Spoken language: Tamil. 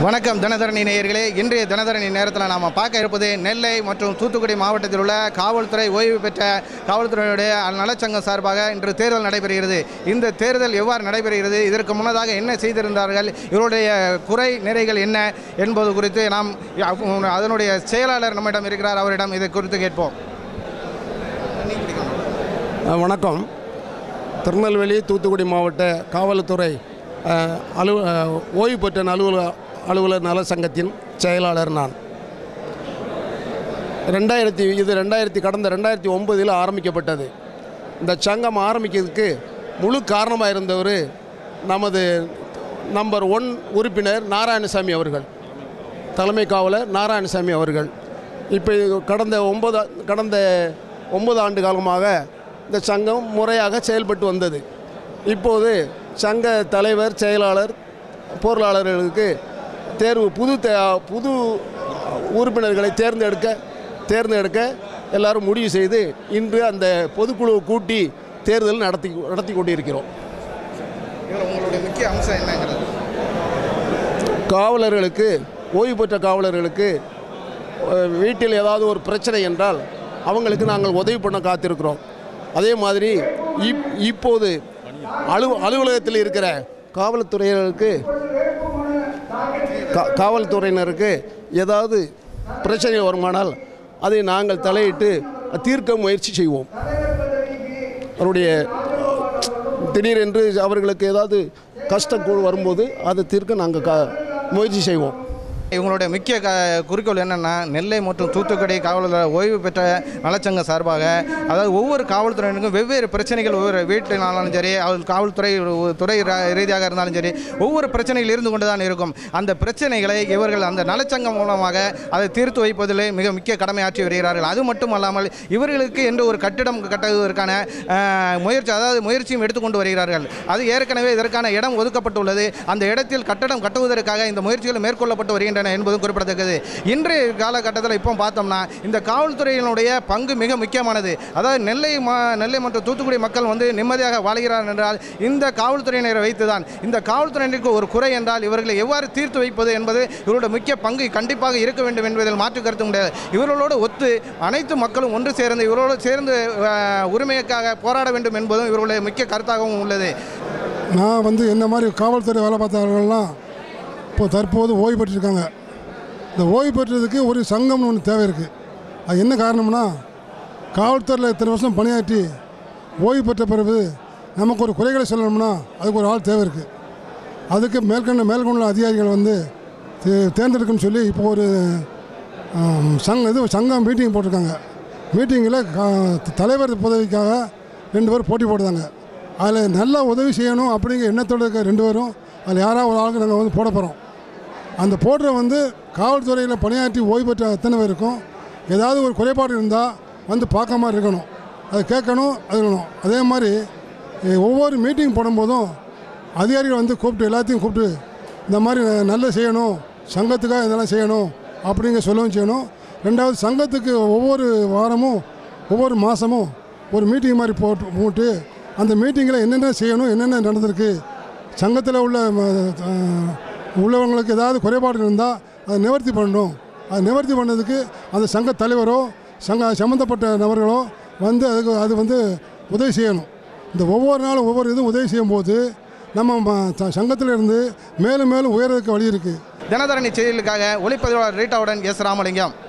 வணக்கம் தினதரணி நேயர்களே இன்றைய தினதரணி நேரத்தில் நாம் பார்க்க இருப்பது நெல்லை மற்றும் தூத்துக்குடி மாவட்டத்தில் உள்ள காவல்துறை ஓய்வு பெற்ற காவல்துறையுடைய நலச்சங்கம் சார்பாக இன்று தேர்தல் நடைபெறுகிறது இந்த தேர்தல் எவ்வாறு நடைபெறுகிறது இதற்கு முன்னதாக என்ன செய்திருந்தார்கள் இவருடைய குறை நிறைகள் என்ன என்பது குறித்து நாம் அதனுடைய செயலாளர் நம்மிடம் இருக்கிறார் அவரிடம் இதை குறித்து கேட்போம் அஹ் வணக்கம் திருநெல்வேலி தூத்துக்குடி மாவட்ட காவல்துறை அஹ், அலு அஹ், ஓய்வு பெற்ற அலுவலர் அலுவலர் நல சங்கத்தின் செயலாளர் நான் ரெண்டாயிரத்தி இது ரெண்டாயிரத்தி கடந்த ரெண்டாயிரத்தி ஒன்பதில் ஆரம்பிக்கப்பட்டது இந்த சங்கம் ஆரம்பிக்கிறதுக்கு முழு காரணமாக இருந்தவர் நமது நம்பர் ஒன் உறுப்பினர் நாராயணசாமி அவர்கள் தலைமை காவலர் நாராயணசாமி அவர்கள் இப்போ இது கடந்த ஒன்பது கடந்த ஒன்பது ஆண்டு காலமாக இந்த சங்கம் முறையாக செயல்பட்டு வந்தது இப்போது சங்க தலைவர் செயலாளர் பொருளாளர்களுக்கு தேர்வு புது தே- புது உறுப்பினர்களை தேர்ந்தெடுக்க தேர்ந்தெடுக்க எல்லாரும் முடிவு செய்து இன்று அந்த பொதுக்குழுவை கூட்டி தேர்தல் நடத்தி நடத்தி கொண்டிருக்கிறோம் இதில் உங்களுடைய முக்கிய அம்சம் என்னங்கிறது காவலர்களுக்கு ஓய்வு பெற்ற காவலர்களுக்கு அஹ், வீட்டில் ஏதாவது ஒரு பிரச்சனை என்றால் அவங்களுக்கு நாங்கள் உதவி பண்ண காத்திருக்கிறோம் அதே மாதிரி இப் இப்போது அலு அலுவலகத்தில் இருக்கிற காவல்துறையினருக்கு கா- காவல்துறையினருக்கு ஏதாவது பிரச்சனை வருமானால் அதை நாங்கள் தலையிட்டு தீர்க்க முயற்சி செய்வோம் அவருடைய திடீரென்று அவர்களுக்கு ஏதாவது கஷ்டம் கூ- வரும்போது அதை தீர்க்க நாங்கள் க முயற்சி செய்வோம் இவங்களுடைய முக்கிய க குறிக்கோள் என்னென்னா நெல்லை மற்றும் தூத்துக்குடி காவலர் ஓய்வு பெற்ற நலச்சங்க சார்பாக அதாவது ஒவ்வொரு காவல்துறையினருக்கும் வெவ்வேறு பிரச்சனைகள் ஒவ்வொரு வீட்டினாலும் சரி அவர் காவல்துறை ஒரு துறை ரா- ரீதியாக இருந்தாலும் சரி ஒவ்வொரு பிரச்சனைகள் இருந்து கொண்டு தான் இருக்கும் அந்த பிரச்சனைகளை இவர்கள் அந்த நலச்சங்கம் மூலமாக அதை தீர்த்து வைப்பதில் மிக முக்கிய கடமையாற்றி வருகிறார்கள் அது மட்டுமல்லாமல் இவர்களுக்கு என்று ஒரு கட்டிடம் கட்டுவதற்கான அஹ், முயற்சி அதாவது முயற்சியும் எடுத்துக்கொண்டு வருகிறார்கள் அது ஏற்கனவே இதற்கான இடம் ஒதுக்கப்பட்டுள்ளது அந்த இடத்தில் கட்டடம் கட்டுவதற்காக இந்த முயற்சிகள் மேற்கொள்ளப்பட்டு வருகின்றன என்பதும் குறிப்பிடத்தக்கது இன்றைய காலகட்டத்தில் இப்போ பார்த்தோம்னா இந்த காவல்துறையினுடைய பங்கு மிக முக்கியமானது அதாவது நெல்லை மா நெல்லை மற்றும் தூத்துக்குடி மக்கள் வந்து நிம்மதியாக வாழ்கிறார் என்றால் இந்த காவல்துறையினரை வைத்துதான் இந்த காவல்துறையினருக்கு ஒரு குறை என்றால் இவர்களை எவ்வாறு தீர்த்து வைப்பது என்பது இவருடைய முக்கிய பங்கு கண்டிப்பாக இருக்க வேண்டும் என்பதில் மாற்று கருத்து முடியாது இவர்களோடு ஒத்து அனைத்து மக்களும் ஒன்று சேர்ந்து இவர்களோடு சேர்ந்து அஹ், உரிமைக்காக போராட வேண்டும் என்பதும் இவர்களுடைய முக்கிய கருத்தாகவும் உள்ளது நான் வந்து என்ன மாதிரி காவல்துறை வேலை பார்த்தவர்கள்லாம் இப்போ தற்போது ஓய்வு பெற்றிருக்காங்க இந்த ஓய்வு பெற்றதுக்கு ஒரு சங்கம்னு ஒன்று தேவை இருக்குது அது என்ன காரணம்னா காவல்துறையில் இத்தனை வருஷம் பணியாற்றி ஓய்வு பெற்ற பிறகு நமக்கு ஒரு குறைகளை சொல்லணும்னா அதுக்கு ஒரு ஆள் தேவை இருக்குது அதுக்கு மேற்கொண்ட மேற்கொண்ட அதிகாரிகள் வந்து தே- தேர்ந்தெடுக்கணும்னு சொல்லி இப்போ ஒரு ஆம், சங்க இது சங்கம் மீட்டிங் போட்டிருக்காங்க மீட்டிங்கில் தலைவர் பதவிக்காக ரெண்டு பேரும் போட்டி போடுறாங்க அதில் நல்லா உதவி செய்யணும் அப்படிங்கிற எண்ணத்தோடு இருக்க ரெண்டு பேரும் அதில் யாராவது ஒரு ஆளுக்கு நாங்கள் வந்து போட போகிறோம் அந்த போடுற வந்து காவல்துறையில் பணியாற்றி ஓய்வு பெற்ற அத்தனை பேருக்கும் ஏதாவது ஒரு குறைபாடு இருந்தால் வந்து பார்க்க மாதிரி இருக்கணும் அது கேட்கணும் அது இருக்கணும் அதே மாதிரி எ, ஒவ்வொரு மீட்டிங் போடும்போதும் அதிகாரிகள் வந்து கூப்பிட்டு எல்லாத்தையும் கூப்பிட்டு இந்த மாதிரி நல்ல செய்யணும் சங்கத்துக்காக இதெல்லாம் செய்யணும் அப்படிங்க சொல்லவும் செய்யணும் ரெண்டாவது சங்கத்துக்கு ஒவ்வொரு வாரமும் ஒவ்வொரு மாதமும் ஒரு மீட்டிங் மாதிரி போட்டு போட்டு அந்த மீட்டிங்கில் என்னென்ன செய்யணும் என்னென்ன நடந்திருக்கு சங்கத்தில் உள்ள ம, அஹ், உள்ளவங்களுக்கு ஏதாவது குறைபாடு இருந்தால் அதை நிவர்த்தி பண்ணணும் அதை நிவர்த்தி பண்ணதுக்கு அந்த சங்க தலைவரோ சங்க சம்மந்தப்பட்ட நபர்களோ வந்து அதுக்கு அது வந்து உதவி செய்யணும் இந்த ஒவ்வொரு நாளும் ஒவ்வொரு இதுவும் உதவி செய்யும்போது நம்ம ம- ச- சங்கத்துல இருந்து மேலும் மேலும் உயர்றதுக்கு வழி இருக்குது தினதரணி செய்திகளுக்காக ஒளிப்பதிவாளர் ரீட்டாவுடன் எஸ் ராமலிங்கம்